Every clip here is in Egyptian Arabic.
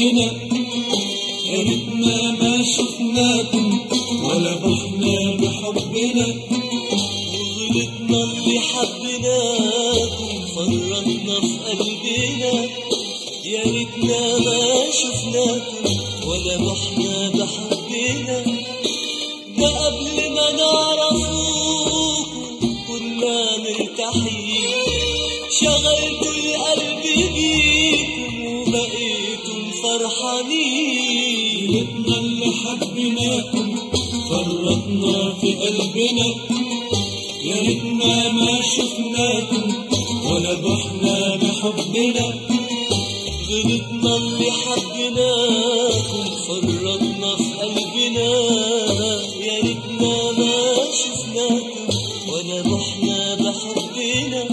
قلبنا يا ريتنا ما شفناكم ولا بحنا بحبنا وغلطنا اللي حبيناكم فرطنا في قلبنا يا ريتنا ما شفناكم ولا بحنا بحبنا ده قبل ما نعرفوكم كنا مرتاحين شغلتوا القلب بيكم وبقيتم فرحانين ريتنا اللي حبيناكم فرطنا في قلبنا يا ريتنا ما شفناكم ولا بحنا بحبنا غلطنا اللي حبيناكم فرطنا في قلبنا يا ريتنا ما شفناكم ولا رحنا بحبنا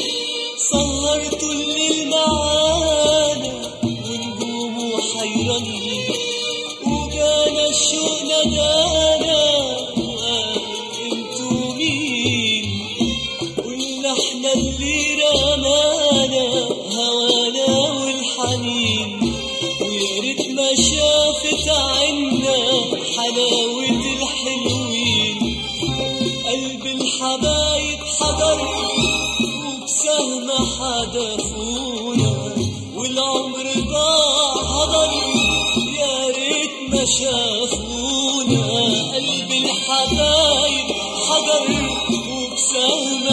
سهرتوا الليل معانا ونجومه حيرانين وجانا الشوق نادانا وقال انتوا مين قلنا احنا اللي رمانا هوانا والحنين ويا ريت ما شافت عنا حلاوة الحلوين قلب الحبايب حضر وبسهم حدفونا والعمر ضاع هدر يا ريت ما شافونا قلب الحبايب حجر وبسهم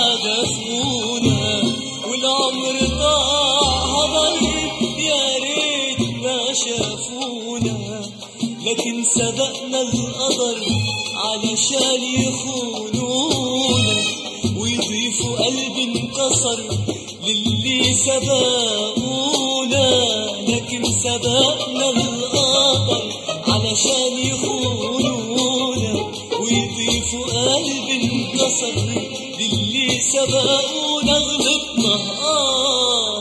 حدفونا والعمر ضاع هدر يا ريت ما شافونا لكن سبقنا القدر علشان يخونونا ويضيفوا قلب انكسر للي سبقونا لكن سبقنا القدر علشان يخونونا ويضيفوا قلب انكسر للي سبقونا غلطنا آه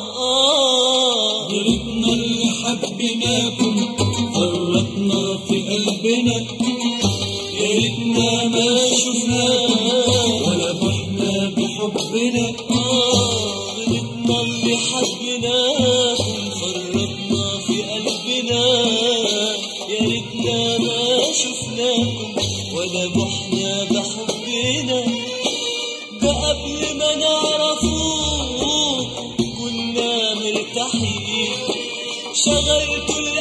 آه ريتنا اللي حبيناكم فرطنا في قلبنا يا ريتنا ما شفناكم ولا بحنا بحبنا غلطنا اللي حبيناكم فرطنا في قلبنا يا ريتنا ما شفناكم ولا بحنا بحبنا ده قبل ما نعرفوك كنا مرتاحين شغلتوا